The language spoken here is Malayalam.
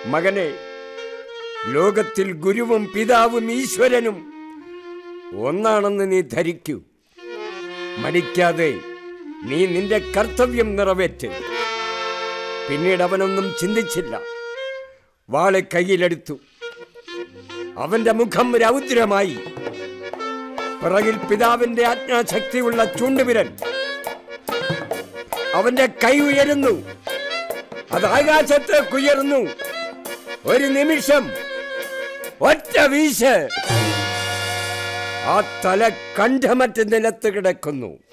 മകനെ ലോകത്തിൽ ഗുരുവും പിതാവും ഈശ്വരനും ഒന്നാണെന്ന് നീ ധരിക്കൂ മടിക്കാതെ നീ നിന്റെ കർത്തവ്യം നിറവേറ്റ് പിന്നീട് അവനൊന്നും ചിന്തിച്ചില്ല വാളെ കയ്യിലെടുത്തു അവന്റെ മുഖം രൗദ്രമായി പിറകിൽ പിതാവിന്റെ ആജ്ഞാശക്തിയുള്ള ചൂണ്ടുവിരൽ അവന്റെ കൈ ഉയരുന്നു അത് ആകാശത്തേക്ക് ഉയർന്നു ഒരു നിമിഷം ഒറ്റ വീശ് ആ തല കണ്ഠമറ്റ് നിലത്ത് കിടക്കുന്നു